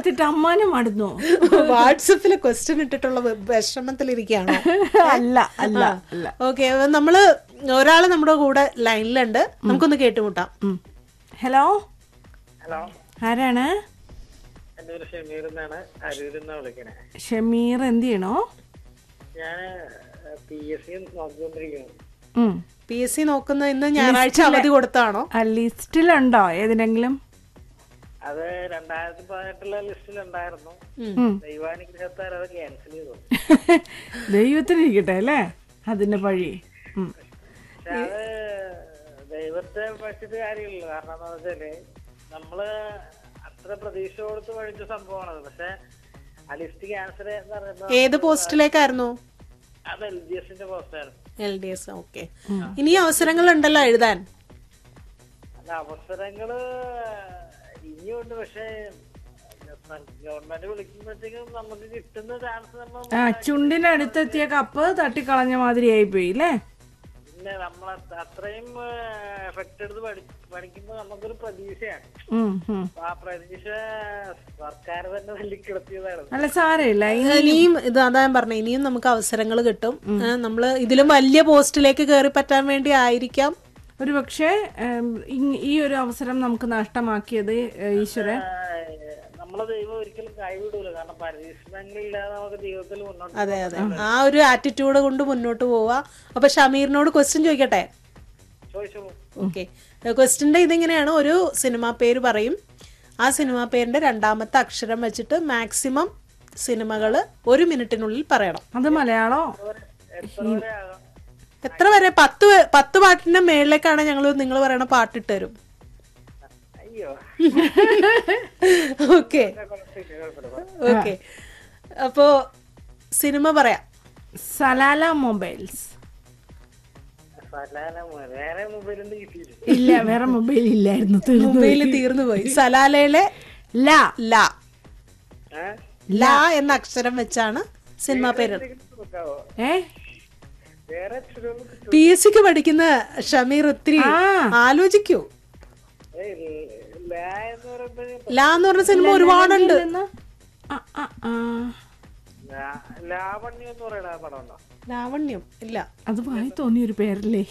ഇട്ടിട്ട് അമ്മാനും മടുന്നു വാട്സപ്പില് ക്വസ്റ്റ്യൻ ഇട്ടിട്ടുള്ള വി- വിഷമത്തിലിരിക്കുകയാണോ അല്ല അല്ല അല്ല ഓക്കെ നമ്മള് ഒരാള് നമ്മുടെ കൂടെ ലൈനിലുണ്ട് നമുക്കൊന്ന് കേട്ടുമുട്ടാം ഉം. ഹലോ ഹലോ ആരാണ് എൻ്റെ പേര് ഷമീർ എന്നാണ് അരൂരിൽ നിന്ന് വിളിക്കണേ ഷമീർ എന്ത് ചെയ്യണോ ഞാൻ പി എസ് സി നോക്കിക്കൊണ്ടിരിക്കുന്നു ഉം. പി എസ് സി നോക്കുന്ന ഇന്ന് ഞായറാഴ്ച അവധി കൊടുത്താണോ ആ ലിസ്റ്റിലുണ്ടോ ഏതിനെങ്കിലും അത് രണ്ടായിരത്തി പതിനെട്ടിലെ ലിസ്റ്റിൽ ഉണ്ടായിരുന്നു ഉം. ദൈവാനുഗ്രഹത്താൽ അത് ക്യാൻസൽ ചെയ്തു ദൈവത്തിനിരിക്കട്ടെ അല്ലേ അതിന്റെ പഴി ഉം. പക്ഷെ അത് ദൈവത്തെ പറ്റിയിട്ട് കാര്യമില്ല കാരണം എന്താ വെച്ചാല് നമ്മള് അത്ര പ്രതീക്ഷ കൊടുത്ത് പഠിച്ച സംഭവമാണത് പക്ഷെ ആ ലിസ്റ്റ് ക്യാൻസൽ എന്ന് പറയുന്നത് ഏത് പോസ്റ്റിലേക്കായിരുന്നു അത് എൽ ജി എസിന്റെ പോസ്റ്റായിരുന്നു എൽ ഡി എസ് ഓക്കെ ഇനി അവസരങ്ങൾ ഉണ്ടല്ലോ എഴുതാൻ അല്ല അവസരങ്ങള് ഇനിയുണ്ട് പക്ഷേ ഗവൺമെന്റ് വിളിക്കുമ്പോഴത്തേക്കും നമുക്ക് കിട്ടുന്ന ചാൻസ് നമ്മൾ ആ ചുണ്ടിനടുത്തെത്തിയ കപ്പ് തട്ടിക്കളഞ്ഞ മാതിരിയായി പോയി അല്ലേ പിന്നെ നമ്മൾ അത്രയും എഫക്ട് എടുത്ത് പഠി പഠിക്കുമ്പോൾ നമുക്കൊരു പ്രതീക്ഷയാണ് ഉം, ഉം. അപ്പൊ ആ പ്രതീക്ഷ സർക്കാർ തന്നെ തല്ലിക്കിടത്തിയതാണ് അല്ല സാരമില്ല ഇനി ഇനിയും ഇത് അതാ ഞാൻ പറഞ്ഞത് ഇനിയും നമുക്ക് അവസരങ്ങൾ കിട്ടും ഏ, നമ്മള് ഇതിലും വലിയ പോസ്റ്റിലേക്ക് കയറി പറ്റാൻ വേണ്ടി ആയിരിക്കാം ഒരു പക്ഷേ ഈ ഒരു അവസരം നമുക്ക് നഷ്ടമാക്കിയത് ഏഹ്, ഈശ്വരൻ നമ്മളെ ദൈവം ഒരിക്കലും കൈവിടൂല കാരണം പരീക്ഷണങ്ങളില്ലാതെ നമുക്ക് ജീവിതത്തിൽ മുന്നോട്ട് അതെ അതെ ആ ഒരു ആറ്റിറ്റ്യൂഡ് കൊണ്ട് മുന്നോട്ട് പോവാ അപ്പൊ ഷമീറിനോട് ക്വസ്റ്റ്യൻ ചോദിക്കട്ടെ ചോദിച്ചോളൂ ഓക്കെ ക്വസ്റ്റിൻ്റെ ഇതിങ്ങനെയാണ് ഒരു സിനിമാ പേര് പറയും ആ സിനിമാ പേരിന്റെ രണ്ടാമത്തെ അക്ഷരം വെച്ചിട്ട് മാക്സിമം സിനിമകൾ ഒരു മിനിറ്റിനുള്ളിൽ പറയണം അത് മലയാളോ എത്ര വരെ ആകാം എത്ര വരെ പത്ത് വേ- പത്ത് പാട്ടിന്റെ മേളിലേക്കാണ് ഞങ്ങൾ നിങ്ങൾ പറയണ പാട്ടിട്ട് തരും അയ്യോ ഓക്കെ കുഴപ്പമില്ല കുഴപ്പമില്ല ഓക്കെ അപ്പോ സിനിമ പറയാം സലാല മൊബൈൽസ് സലാല മോ- വേറെ മൊബൈലൊന്നും കിട്ടിയില്ല ഇല്ല വേറെ മൊബൈൽ ഇല്ലായിരുന്നു തീർന്നു മൊബൈൽ തീർന്നു പോയി സലാലയിലെ ല ല ഏഹ് ല എന്ന അക്ഷരം വെച്ചാണ് സിനിമാ പേര് നോക്കാവോ ഏ വേറെ അക്ഷരമൊന്നും കിട്ടും പി എസ് സിക്ക് പഠിക്കുന്ന ഷമീർ ഒത്തിരി ആ. ആലോചിക്കൂ ഏയ് ലാ എന്ന് പറയുമ്പോഴേ ല എന്ന് പറഞ്ഞ സിനിമ ഒരുപാടുണ്ട് ഇല്ലെന്ന്? ആ, ആ, ആ. ലാ- ലാവണ്യം എന്ന് പറയുന്ന ആ പടം ഉണ്ടോ ലാവണ്യം ഇല്ല അത് വായി തോന്നിയ ഒരു പേരല്ലേ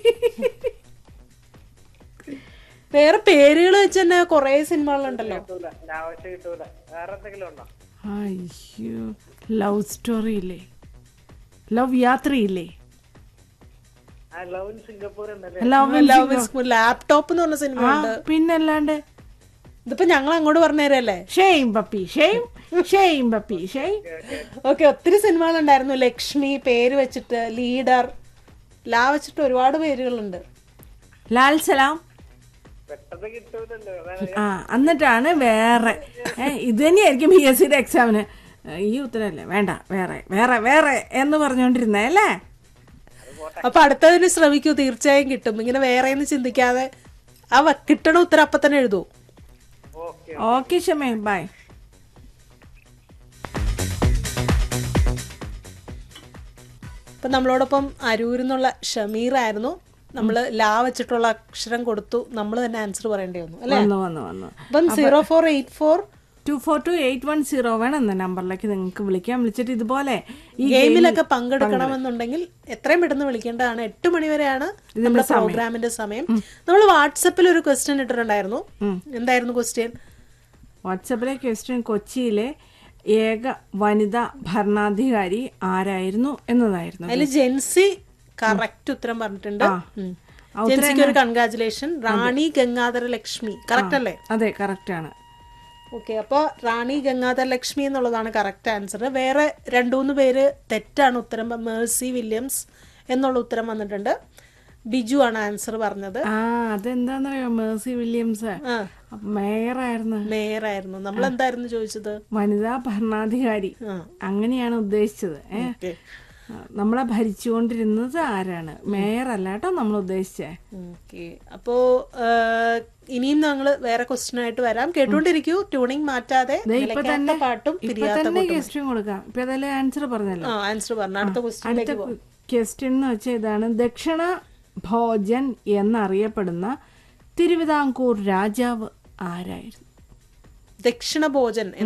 വേറെ പേരുകൾ വെച്ച് തന്നെ കൊറേ സിനിമകളുണ്ടല്ലോ കിട്ടൂല ലാവശ്യം കിട്ടൂല വേറെ എന്തെങ്കിലും ഉണ്ടോ അയ്യോ ലവ് സ്റ്റോറി ഇല്ലേ ലവ് യാത്രയില്ലേ ആ ലവ് ഇൻ സിംഗപ്പൂർ ഉണ്ടല്ലേ ലവ് ലവ് ലാപ്ടോപ്പ് എന്ന് പറഞ്ഞ സിനിമ ആ ഉണ്ട് പിന്നല്ലാണ്ട് ഇതിപ്പോ ഞങ്ങൾ അങ്ങോട്ട് പറഞ്ഞുതരല്ലേ shame puppy shame shame puppy shame okay ഒത്തിരി സിനിമകളുണ്ടായിരുന്നു ലക്ഷ്മി പേര് വെച്ചിട്ട് ലീഡർ ലാ വെച്ചിട്ട് ഒരുപാട് പേരുകളുണ്ട് ലാൽ സലാം പെട്ടെന്ന് കിട്ടൂലല്ലോ അതാണ് ആ എന്നിട്ടാണ് വേറെ ഏ, ഇത് തന്നെയായിരിക്കും പി എസ് സിയുടെ എക്സാമിന് ഈ ഉത്തരല്ലേ വേണ്ട വേറെ വേറെ വേറെ എന്ന് പറഞ്ഞുകൊണ്ടിരുന്നേ അല്ലേ അപ്പൊ അടുത്തതിന് ശ്രമിക്കൂ തീർച്ചയായും കിട്ടും ഇങ്ങനെ വേറെ എന്ന് ചിന്തിക്കാതെ ആ വ- കിട്ടണ ഉത്തരം അപ്പൊ തന്നെ എഴുതൂ ഓക്കെ ഓക്കെ ഷമേ ബൈ ഇപ്പൊ നമ്മളോടൊപ്പം അരൂരിൽ നിന്നുള്ള ഷമീർ ആയിരുന്നു നമ്മള് ലാ വെച്ചിട്ടുള്ള അക്ഷരം കൊടുത്തു നമ്മൾ തന്നെ ആൻസർ പറയേണ്ടി വന്നു അല്ലെ വന്നു വന്നു വന്നു അപ്പം zero four eight four two four two eight one zero വേണം എന്ന നമ്പറിലേക്ക് നിങ്ങൾക്ക് വിളിക്കാം വിളിച്ചിട്ട് ഇതുപോലെ ഈ ഗെയിമിലൊക്കെ പങ്കെടുക്കണമെന്നുണ്ടെങ്കിൽ എത്രയും പെട്ടെന്ന് വിളിക്കേണ്ടതാണ് എട്ട് മണി വരെയാണ് നമ്മുടെ പ്രോഗ്രാമിന്റെ സമയം നമ്മൾ വാട്സപ്പിൽ ഒരു ക്വസ്റ്റ്യൻ ഇട്ടിട്ടുണ്ടായിരുന്നു എന്തായിരുന്നു ക്വസ്റ്റ്യൻ വാട്സപ്പിലെ ക്വസ്റ്റ്യൻ കൊച്ചിയിലെ ഏക വനിതാ ഭരണാധികാരി ആരായിരുന്നു എന്നതായിരുന്നു അതിൽ ജെൻസി കറക്റ്റ് ഉത്തരം പറഞ്ഞിട്ടുണ്ട് ഉം. ജെൻസിക്ക് ഒരു കൺഗ്രാചുലേഷൻ റാണി ഗംഗാധര ലക്ഷ്മി കറക്റ്റ് അല്ലേ അതെ കറക്റ്റ് ആണ് ഓക്കെ അപ്പോൾ റാണി ഗംഗാധര ലക്ഷ്മി എന്നുള്ളതാണ് കറക്റ്റ് ആൻസർ വേറെ രണ്ടു മൂന്ന് പേര് തെറ്റാണ് ഉത്തരം മേഴ്സി വില്യംസ് എന്നുള്ള ഉത്തരം വന്നിട്ടുണ്ട് ബിജു ആണ് ആൻസർ പറഞ്ഞത് ആ അതെന്താന്നറിയോ മേഴ്സി വില്യംസ് ആ മേയറായിരുന്നു മേയറായിരുന്നു നമ്മൾ എന്തായിരുന്നു ചോദിച്ചത് വനിതാ ഭരണാധികാരി ആ അങ്ങനെയാണ് ഉദ്ദേശിച്ചത് ഏ ഓക്കെ ആ, നമ്മളെ ഭരിച്ചുകൊണ്ടിരുന്നത് ആരാണ് മേയർ അല്ല കേട്ടോ നമ്മൾ ഉദ്ദേശിച്ചേ ഓക്കെ അപ്പോ ആ, ഇനിയും ഞങ്ങൾ വേറെ ക്വസ്റ്റ്യൻ ആയിട്ട് വരാം കേട്ടോണ്ടിരിക്കൂ ട്യൂണിങ് മാറ്റാതെ ദേ ഇപ്പൊ നിലയ്ക്കാത്ത തന്നെ പാട്ടും ഇപ്പൊ പിരിയാത്ത തന്നെ ക്വസ്റ്റ്യൻ കൊടുക്കാം ഇപ്പൊ അതല്ലേ ആൻസർ പറഞ്ഞല്ലോ ആ ആൻസർ പറഞ്ഞു അടുത്ത ക്വസ്റ്റ്യനിലേക്ക് അടുത്ത ക്വസ്റ്റ്യൻ എന്ന് വെച്ചാൽ ഇതാണ് ദക്ഷിണ ഭോജൻ എന്നറിയപ്പെടുന്ന തിരുവിതാംകൂർ രാജാവ് ആരായിരുന്നു ദക്ഷിണ ഭോജൻ